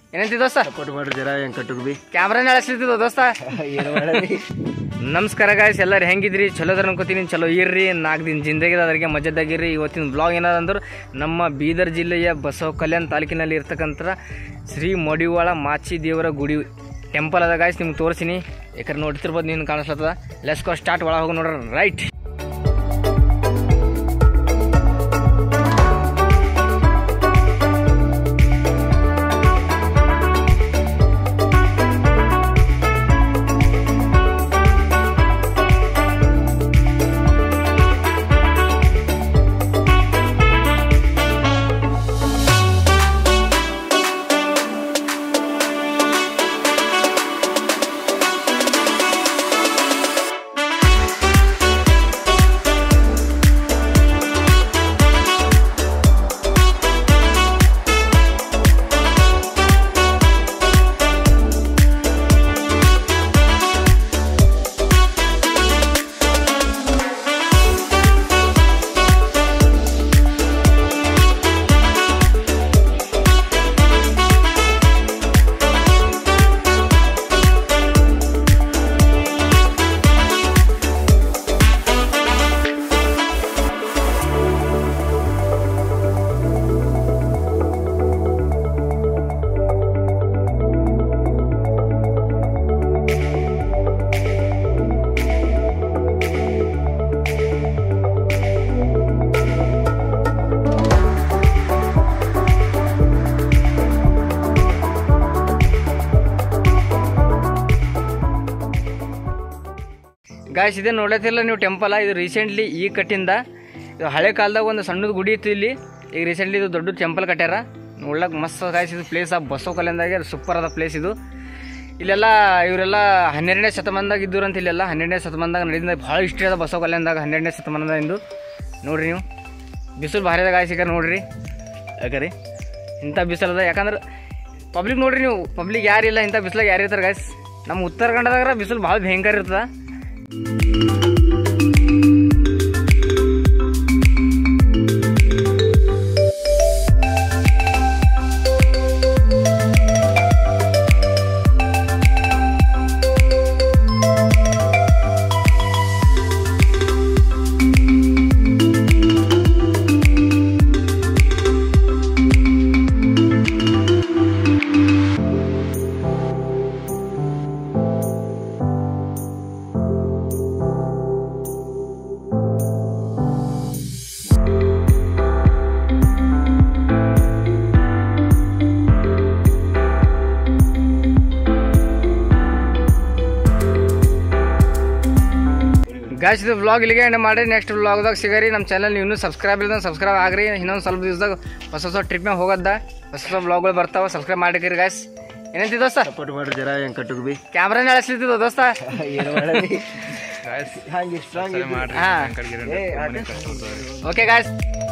ಏನಂತಿ ದೋಸ್ತ ಸಪೋರ್ಟ್ ಮಾಡ್ರಿ ಜರ ಹೆಂಗ್ ಕಟ್ಟುಕ್ ಬಿ ಕ್ಯಾಮ್ರಾನ ಅಳಿಸ್ಲಿದ್ದು ದೋಸ್ತ ಏನು ಮಾಡಲಿ ನಮಸ್ಕಾರ ಗಾಯ್ಸ್ ಎಲ್ಲರೂ ಹೆಂಗಿದ್ರಿ ಚಲೋ ಅದ್ರ ಅನ್ಕೋತೀನಿ ಚಲೋ ಇರ್ರಿ ನಾಲ್ಕು ದಿನ ಜಿಂದಗಿ ಅದ್ರಿಗೆ ಮಜದ್ದಾಗಿರ್ರಿ ಇವತ್ತಿನ ಬ್ಲಾಗ್ ಏನದಂದ್ರೆ ನಮ್ಮ ಬೀದರ್ ಜಿಲ್ಲೆಯ ಬಸವ ಕಲ್ಯಾಣ ತಾಲೂಕಿನಲ್ಲಿ ಇರ್ತಕ್ಕಂಥ ಶ್ರೀ ಮಡಿವಾಳ ಮಾಚಿ ದೇವರ ಗುಡಿ ಟೆಂಪಲ್ ಅದ ಗಾಯ್ಸ್ ನಿಮ್ಗೆ ತೋರಿಸ್ತೀನಿ ಯಾಕಂದ್ರೆ ನೋಡ್ತಿರ್ಬೋದು ನೀನು ಕಾಣಿಸ್ಲತ್ತದ ಲೆಸ್ಕೋ ಸ್ಟಾರ್ಟ್ ಒಳಗೆ ಹೋಗಿ ನೋಡ್ರಿ ರೈಟ್ ಗಾಯ್ಸ್ ಇದೇ ನೋಡ್ಲತ್ತಿಲ್ಲ ನೀವು ಟೆಂಪಲ್ ಇದು ರೀಸೆಂಟ್ಲಿ ಈಗ ಕಟ್ಟಿಂದ ಇದು ಹಳೆ ಕಾಲದಾಗ ಒಂದು ಸಣ್ಣದು ಗುಡಿ ಇತ್ತು ಇಲ್ಲಿ ಈಗ ರೀಸೆಂಟ್ಲಿ ಇದು ದೊಡ್ಡ ಟೆಂಪಲ್ ಕಟ್ಯಾರ ನೋಡ್ಲಕ್ ಮಸ್ತ್ ಗಾಯ್ಸ್ ಇದು ಪ್ಲೇಸ್ ಆ ಬಸವ ಕಲ್ಯಾಣದಾಗೆ ಸೂಪರ್ ಅದ ಪ್ಲೇಸ್ ಇದು ಇಲ್ಲೆಲ್ಲ ಇವರೆಲ್ಲ ಹನ್ನೆರಡನೇ ಶತಮಾನದಾಗ ಇದ್ದೂರು ಅಂತ ಇಲ್ಲೆಲ್ಲ ಹನ್ನೆರಡನೇ ಶತಮಾನದಾಗ ನಡೆದ ಭಾಳ ಹಿಸ್ಟ್ರಿ ಅದ ಬಸವ ಕಲ್ಯಾಣದಾಗ ಹನ್ನೆರಡನೇ ಶತಮಾನದ ಇಂದು ನೋಡ್ರಿ ನೀವು ಬಿಸಿಲು ಭಾರಿ ಅದ ಗಾಯ್ಸ್ ಈಗ ನೋಡ್ರಿ ಯಾಕರಿ ಇಂಥ ಬಿಸಿಲು ಅದ ಯಾಕಂದ್ರೆ ಪಬ್ಲಿಕ್ ನೋಡ್ರಿ ನೀವು ಪಬ್ಲಿಕ್ ಯಾರಿಲ್ಲ ಇಂಥ ಬಿಸಿಲಾಗ ಯಾರು ಇರ್ತಾರೆ ಗಾಯ್ಸ್ ನಮ್ಮ ಉತ್ತರ ಕನ್ನಡದಾಗ ಬಿಸಿಲು ಭಾಳ ಭಯಂಕರ ಇರ್ತದ ಗಾಯ್ಸ್ ಇದು ವ್ಲಾಗ್ ಇಲ್ಲಿಗೆ ಎಂಡ್ ಮಾಡಿ ನೆಕ್ಸ್ಟ್ ವ್ಲಾಗ್ದಾಗ ಸಿಗರಿ ನಮ್ಮ ಚಾನಲ್ ನೀವು ಇನ್ನೂ ಸಬ್ಸ್ಕ್ರೈಬ್ ಇಲ್ಲ ಸಬ್ಸ್ಕ್ರೈಬ್ ಆಗ್ರಿ ಇನ್ನೊಂದು ಸ್ವಲ್ಪ ದಿವಸದಾಗ ಹೊಸ ಹೊಸ ಟ್ರಿಪ್ ಮ್ಯಾಗ ಹೋಗದ್ದ ಹೊಸ ಹೊಸ ವ್ಲಾಗ್ಗಳು ಬರ್ತಾವ ಸಬ್ಸ್ಕ್ರೈಬ್ ಮಾಡಿಕರಿ ಗಾಯ್ಸ್ ಏನಂತಿ ದೋಸ್ತ ಸಪೋರ್ಟ್ ಮಾಡ್ರಿ ಜರ ಹೆಂಗ್ ಕಟ್ಟುಕ್ ಬಿ ಕ್ಯಾಮ್ರಾನ ಅಳಿಸ್ಲಿದ್ದು ದೋಸ್ತ ಏನು ಮಾಡಲಿ ಹಂಗೆ ಸ್ಟ್ರಾಂಗ್ ಹಾ ಏ ಆರ್ಟಿಸ್ಟ್ ಓಕೆ ಗಾಯ್ಸ್